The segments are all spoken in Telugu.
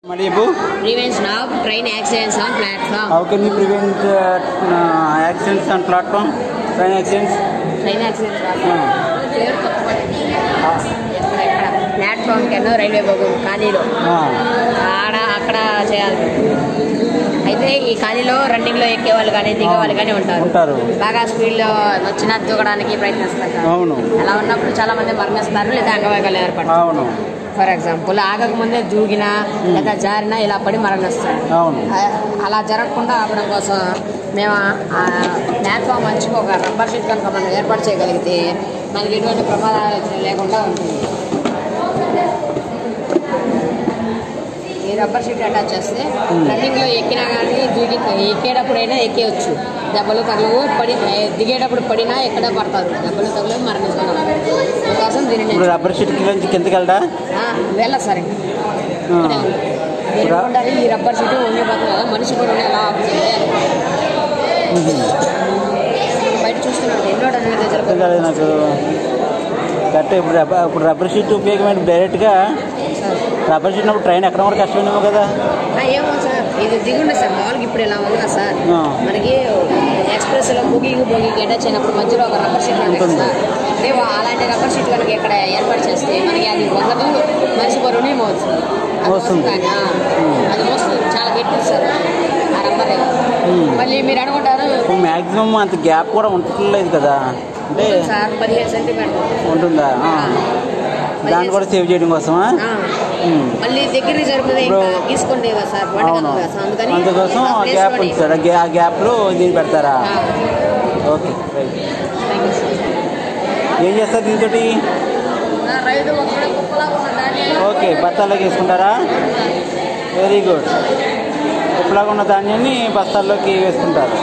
మళ్ళీ చెప్పు Prevention of train accidents on platform. How can you prevent accidents on platform train accidents train accidents పేరు తప్పకుండా. ఎక్కడ ఎక్కడ ప్లాట్ఫామ్ కింద రైల్వే బొగ్గు ఖాళీలో ఆడ అక్కడ చేయాలి అయితే ఈ ఖాళీలో రన్నింగ్ లో ఎక్కే వాళ్ళు కానీ దిగే వాళ్ళు కానీ ఉంటారు ఉంటారు. బాగా స్పీడ్ లో వచ్చిన దూకడానికి ప్రయత్నిస్తారు అవును అలా ఉన్నప్పుడు చాలా మంది మరణిస్తారు లేదా అంగవైకల్యం ఏర్పడతారు అవును ఫర్ ఎగ్జాంపుల్ ఆగక ముందే దూకినా లేదా జారినా ఇలా పడి మరణిస్తారు అవును ఆ- అలా జరగకుండా ఆపడం కోసం మేము ఆ ప్లాట్ఫామ్ మంచిగా ఒక రబ్బర్ షీట్ కనుక మనం ఏర్పాటు చేయగలిగితే మనకి ఎటువంటి ప్రమాదాలు లేకుండా ఉంటుంది ఈ రబ్బర్ షీట్ అటాచ్ చేస్తే రన్నింగ్ లో ఎక్కినా కానీ దిగి ఎక్కేటప్పుడైనా ఎక్కేయచ్చు దెబ్బలు తగలవు పడి దిగేటప్పుడు పడినా ఎక్కడ పడతారు దెబ్బలు తగలవు మరణిస్తున్నాం అందుకోసం దీనిని ఇప్పుడు రబ్బర్ షీట్ నుంచి కిందకి వెళ్ళడా ఆ, వెళ్ళ సార్ ఇంకా ఇక్కడే ఉంది. మీరు ఉండాలి ఈ రబ్బర్ షీట్ ఉండిపోతుంది కదా మనిషి కూడా ఉండి ఎలా ఆపుతుంది అని. బయట చూస్తున్నాడు ఎన్నో అనేది అర్థం జరుగుతుంది కాలేదు నాకు కరెక్ట్ ఇప్పుడు రబ్బర్ ఇప్పుడు రబ్బర్ షీట్ ఉపయోగమైన డైరెక్ట్గా సార్ రబ్బర్ షీట్ ఉన్నప్పుడు ట్రైన్ ఎక్కడ కూడా కష్టమేమో కదా ఆ, ఏమో సార్ ఇది దిగుండే సార్ మామూలుగా ఇప్పుడు ఇలా ఉంది కదా సార్ ఆ. మనకి ఎక్స్ప్రెస్ లో బుకింగ్ బుకింగ్ అటాచ్ అయినప్పుడు మధ్యలో ఒక రబ్బర్ షీట్ ఉంటుంది ఉంటుంది. సార్ అంటే వా- అలాంటి రబ్బర్ షీట్ కనుక ఇక్కడ ఏర్పాటు చేస్తే మనకి అది వందదు మనిషి బరువుని మోస్తుంది అది మోస్తుంది. కానీ, ఆ, అది మోస్తుంది చాలా గట్టిది సార్ ఆ రబ్బర్ మళ్ళీ మీరు అనుకుంటారు ఇప్పుడు మ్యాక్సిమం అంత గ్యాప్ కూడా ఉండట్లేదు కదా అంటే సార్ పదిహేను సెంటీమీటర్ ఉంటుందా ఆ. దాన్ని కూడా సేవ్ చేయడం కోసమా ఉమ్. మళ్ళీ దగ్గర జరుగుతుంది ఇంకా ఇప్పుడు- గీసుకోండి కదా సార్ అవును వంటగది కదా సార్ అందుకని అందుకోసం ఆ ఆ place గ్యాప్ లోనే- ఉంచారు ఆ గ్యా- ఆ గ్యాప్లో దీన్ని పెడతారా ఆ, okay right thank you, sir. ఏం చేస్తారు దీంతో నా రైతు ఒక్కడే కుప్పలాగా ఉన్న ధాన్యాన్ని ఓకే బత్తాల్లోకి వేసుకుంటారా వెరీ గుడ్ ఉప్పులాగా ఉన్న ధాన్యాన్ని బస్తాల్లోకి వేసుకుంటారు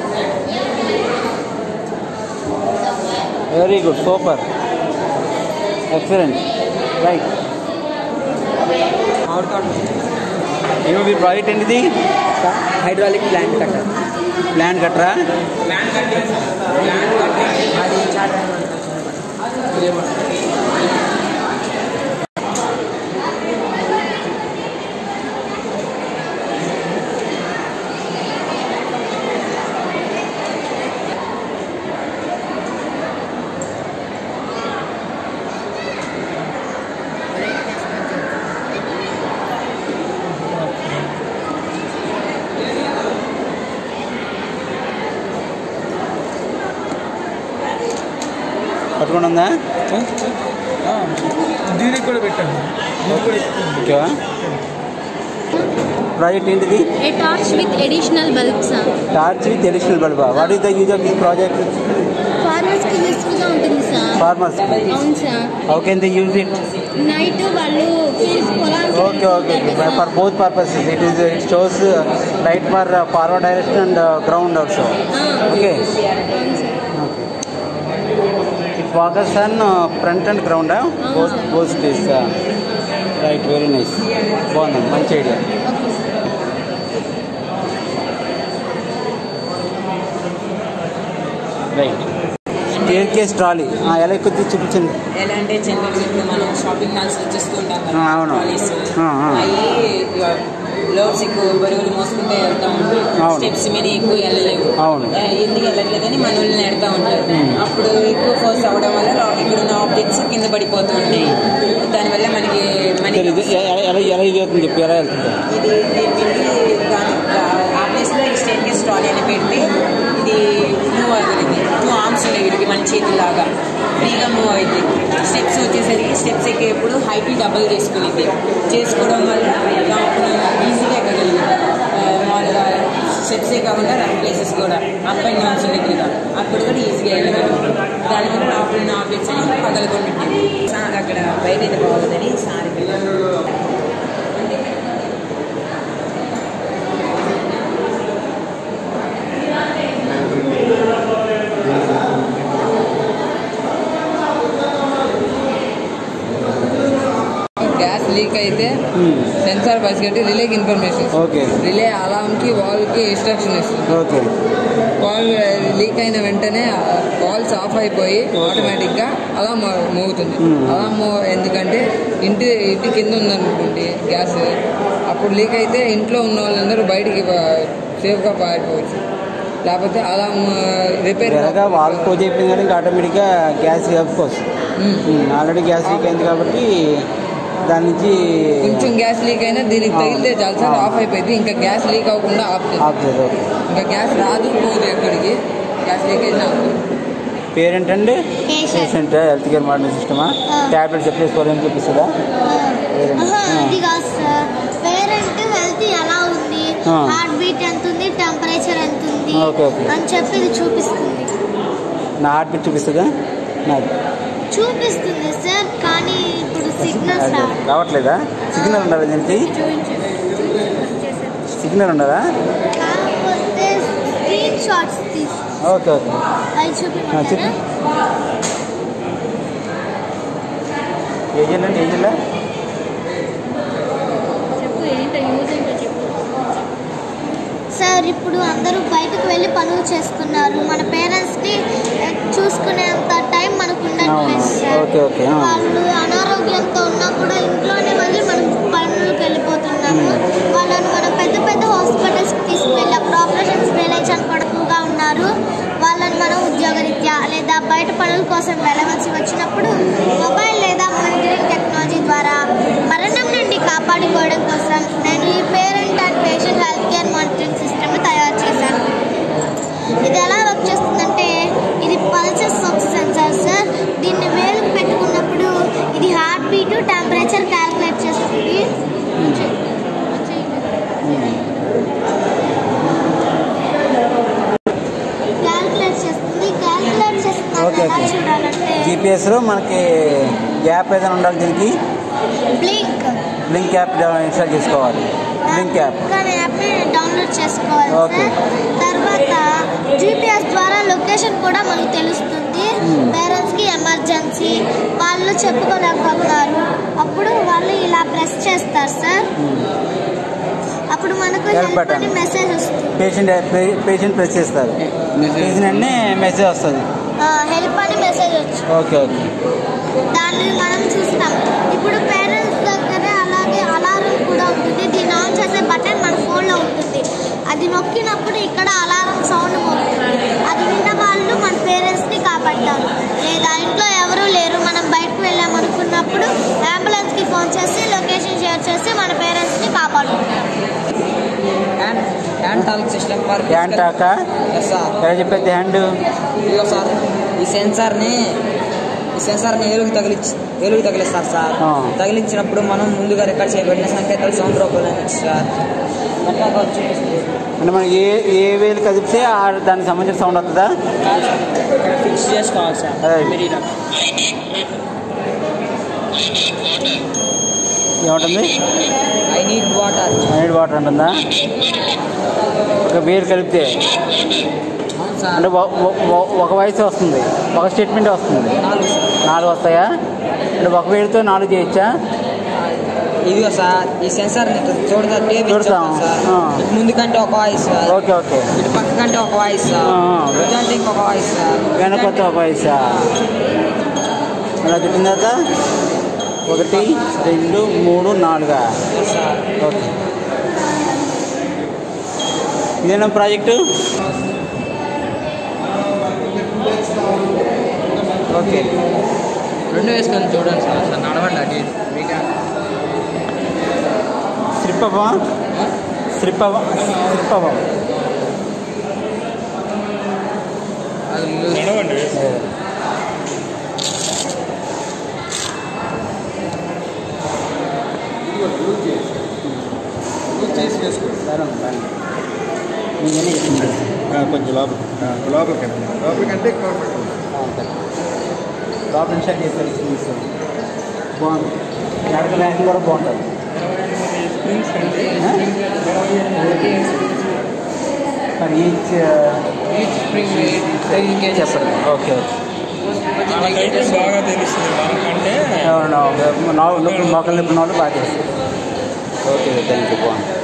very good super excellent right ఏమో మీ ప్రాజెక్ట్ ఏంటిది హైడ్రాలిక్ ప్లాంట్ కట్టర్ ప్లాన్ కట్టరా అది చాలా పట్టుకొని ఉందా దీనికి కూడా పెట్టాను దీనికి కూడా ఎక్కువ. ఓకేవా ప్రాజెక్ట్ ఏంటిది A torch with additional bulbs. Torch with additional బల్బా what is the use of this project farmers కి యూస్ఫుల్ గా ఉంటుంది సార్ ఫార్మర్స్ అవును sir how can they use it night వాళ్ళు ఫీల్డ్స్ పొలానికి okay okay for both purposes it is it shows light for forward direction and ground also okay అవును sir it focus on front and ground both both days right very nice బాగుంది మంచి idea right staircase trolley ఎలా ఎక్కువ చూపించండి ఎలా అంటే జనరల్గా ఇప్పుడు మనం షాపింగ్ మాల్స్ చూస్తూ ఉంటాం కదా ఆ, అవును. ట్రాలీస్ ఆ, ఆ. అవి లోడ్స్ ఎక్కువ బరువులు మోసుకుంటే వెళ్తా ఉంటాయి అవును. స్టెప్స్ మీద ఎక్కువ వెళ్ళలేవు అవును. ఆ, ఎందుకు వెళ్ళట్లేదని మనల్ని నెడతా ఉంటారు అప్పుడు ఎక్కువ ఫోర్స్ అవ్వడం వల్ల లో- ఇక్కడ ఉన్న ఆబ్జెక్ట్స్ కింద పడిపోతూ ఉంటాయి దానివల్ల మనకి మనకి సరే, ఇది ఎ- ఎలా ఎలా యూజ్ అవుతుంది చెప్పి ఎలా వెళ్తుంది ఇది దీనికి దాని ఆ ప్లేస్లో ఈ స్టేట్ కేస్ ట్రాలీ అని పెడితే ఇది మూవ్ అవుతుంది టూ ఆర్మ్స్ ఉన్నాయి వీటికి మన చేతిలాగా ఫ్రీగా మూవ్ అవుతుంది స్టెప్స్ వచ్చేసరికి స్టెప్స్ ఎక్కేప్పుడు హైట్ డబుల్ చేసుకునేది చేసుకోవడం వల్ల అప్పుడు ఈజీగా ఎక్కగలుగుతాం మామూలుగా స్టెప్సే కాకుండా రన్ ప్లేసెస్ కూడా అప్ అండ్ డౌన్స్ ఉన్నాయి కదా అప్పుడు కూడా ఈజీగా వెళ్ళగలుగుతాం దానివల్ల లోపల ఉన్న ఆబ్జెక్ట్స్ అన్ని పగలగొంటుంది సార్ అక్కడ బయట అయితే బాగుందని సార్ గ్యాస్ లీక్ అయితే సెన్సార్ పసిగట్టి రిలేకి ఇన్ఫర్మేషన్ ఓకే రిలే అలాంకి వాల్కి ఇన్స్ట్రక్షన్ ఇస్తుంది ఓకే వాల్ లీక్ అయిన వెంటనే వాల్స్ ఆఫ్ అయిపోయి ఆటోమేటిక్ గా అలా మోగుతుంది Hmm. అలా మో ఎందుకంటే ఇంటి ఇంటి కింద ఉందనుకోండి గ్యాస్ అప్పుడు లీక్ అయితే ఇంట్లో ఉన్న వాళ్ళందరూ బయటికి సేఫ్గా పారిపోవచ్చు లేకపోతే అలా రిపేర్ ఎలాగా వాళ్ళు పోతే చెప్పింది కానీ ఇంకా ఆటోమేటిక్గా గ్యాస్ కప్పుకోవచ్చు ఆల్రెడీ గ్యాస్ లీక్ అయింది కాబట్టి దాని నుంచి కొంచెం గ్యాస్ లీక్ అయినా దీనికి తగిలితే చాలాసార్లు ఆఫ్ అయిపోయింది ఇంకా గ్యాస్ లీక్ అవ్వకుండా ఆఫ్ చేయాలి. ఆఫ్ చేయదు ఓకే ఇంకా గ్యాస్ రాదు పోదు ఎక్కడికి గ్యాస్ లీకేజ్ ఆపు. Parent and Patient. Patient health care monitoring సిస్టమా ఆ. ట్యాబ్లెట్స్ చెప్పేసుకోవాలని చూపిస్తుందా ఆహా, అది కాదు సార్ పేరెంట్ హెల్త్ ఎలా ఉంది ఆ. హార్ట్ బీట్ ఎంత ఉంది టెంపరేచర్ ఎంత ఉంది ఓకే, ఓకే. అని చెప్పి ఇది చూపిస్తుంది నా హార్ట్ బీట్ చూపిస్తుందా నాది చూపిస్తుంది సార్ కానీ ఇప్పుడు సిగ్నల్స్ అదే. రావట్లేదు రావట్లేదా సిగ్నల్ ఉండాలి దీనికి సిగ్నల్ ఉండదా కాకపోతే స్క్రీన్ షాట్స్ తీసి ఓకే ఓకే అవి చూపించారా చెప్పు. ఏజెంట్ అండి ఏజెంట్ సార్ ఇప్పుడు అందరూ బయటకు వెళ్ళి పనులు చేస్తున్నారు మన పేరెంట్స్ ని ఆ, చూసుకునేంత టైం మనకు ఉండట్లేదు అవును. సార్ ఓకే, ఓకే, ఆ. వాళ్ళు అనారోగ్యంతో ఉన్నా కూడా ఇంట్లోనే మళ్ళీ మనం పనులకు వెళ్ళిపోతున్నాము వాళ్ళని మనం పెద్ద పెద్ద హాస్పిటల్స్ తీసుకువెళ్ళి అప్పుడు ఆపరేషన్స్ వేలై చనిపడుతూగా ఉన్నారు వాళ్ళని మనం ఉద్యోగరీత్యా లేదా బయట పనుల కోసం వెళ్ళవలసి వచ్చినప్పుడు మొబైల్ లేదా మానిటరింగ్ టెక్నాలజీ ద్వారా మరణం నుండి కాపాడుకోవడం కోసం నేను ఈ parent and patient health care monitoring సిస్టమ్ని తయారు చేశాను ఇది ఎలా వర్క్ చేస్తుందంటే ఇది పల్సెస్ ఆఫ్ సెన్సార్ సార్ దీన్ని వేలుకు పెట్టుకున్నప్పుడు ఇది హార్ట్ బీట్ టెంపరేచర్ క్యాలిక్యులేట్ చేస్తుంది క్యాలిక్యులేట్ చేస్తుంది క్యాలిక్యులేట్ చేస్తుంది ఓకే, ఎలా ఓకే. చూడాలంటే జీపీఎస్లో మనకి యాప్ ఏదైనా ఉండాలి దీనికి బ్లింక్ బ్లింక్ యాప్ ఇన్స్టాల్ చేసుకోవాలి బ్లింక్ యాప్ కానీ యాప్ని డౌన్లోడ్ చేసుకోవాలి ఓకే. సార్ తర్వాత జీపీఎస్ ద్వారా లొకేషన్ కూడా మనకు తెలుస్తుంది పేరెంట్స్ కి ఎమర్జెన్సీ వాళ్ళు చెప్పుకోలేకపోతున్నారు అప్పుడు వాళ్ళు ఇలా ప్రెస్ చేస్తారు సార్ అప్పుడు మనకు Help హెల్ప్ button. అని మెసేజ్ వస్తుంది పేషెంట్ పేషెంట్ ప్రెస్ చేస్తారు పేషెంట్ అన్నీ మెసేజ్ వస్తుంది హెల్ప్ అని మెసేజ్ వచ్చు ఓకే ఓకే దాన్ని మనం చూస్తాం ఇప్పుడు పేరెంట్స్ దగ్గర అలాగే అలారం కూడా ఉంటుంది దీన్ని ఆన్ చేసే బటన్ మన ఫోన్లో ఉంటుంది అది నొక్కినప్పుడు ఇక్కడ అలారం సౌండ్ మోగుతుంది అది విన్న వాళ్ళు మన పేరెంట్స్ని కాపాడతారు లేదా ఇంట్లో ఎవరూ లేరు మనం బయటకు వెళ్ళామనుకున్నప్పుడు అంబులెన్స్కి ఫోన్ చేసి లొకేషన్ షేర్ చేసి మన పేరెంట్స్ని కాపాడుకుంటారు hand hand talk system for hand టాకా ఎస్ సార్ ఎలా చెప్పేది హ్యాండ్ ఇదిగో సార్ ఈ సెన్సార్ని ఈ సెన్సార్ని ఏలుగు తగిలించి ఏలుగు తగిలిస్తారు సార్ ఆ. తగిలించినప్పుడు మనం ముందుగా రికార్డ్ చేయబడిన సంకేతాలు సౌండ్ రూపంలో సార్ అట్లా చూపిస్తుంది అంటే మనం ఏ ఏ వేలు కదిపితే ఆ దానికి సంబంధించిన సౌండ్ వస్తుందా ఫిక్స్ చేసుకోవాలి సార్ అదే. ఇమీడియట్గా ఏముంటుంది I need water hundred water ఉంటుందా ఒక వేలు కలిపితే అవును సార్ అంటే ఒ- ఒ- ఒ- ఒక వయసు వస్తుంది ఒక స్టేట్మెంట్ వస్తుంది నాలుగు సార్ నాలుగు వస్తాయా అంటే ఒక వేలుతో నాలుగు చేయొచ్చా ఇదిగో సార్ ఈ సెన్సార్ చూడదా టేప్ చూడతాం. సార్ ఆ. ఇటు ముందు కంటే ఒక వాయిస్ సార్ ఓకే ఓకే ఇటు పక్క కంటే ఒక వాయిస్ సార్ ఆ, ఆ. ఇటు అంటే ఇంకొక వాయిస్ సార్ వెనకొత్త ఒక వయసా అలా తిట్టిన తర్వాత ఒకటి రెండు మూడు నాలుగా Yes, సార్ ఓకే ఇదేనా ప్రాజెక్టు ఓకే రెండు వేసుకొని చూడండి సార్ అట్లా నడవండి అటు ఇటు. మీకా శ్రిప్పవా శ్రిప్పవా శ్రిప్పవా అది లూజ్. నేనే చెప్పింది కొంచెం లోపల లోపలికండి లోపలికంటే లోపల ఇన్స్టాల్ చేస్తారు స్క్రీన్స్ బాగుంది నడక ర్యాంక్ కూడా బాగుంటుంది మరి each each spring ten KGs చెప్పండి ఓకే ఓకే బాగా తెలుస్తుంది మనకంటే అవును నొప్పి మొక్కలు నొప్పి వాళ్ళు బాగా చేస్తారు ఓకే థ్యాంక్ యూ బాగుంది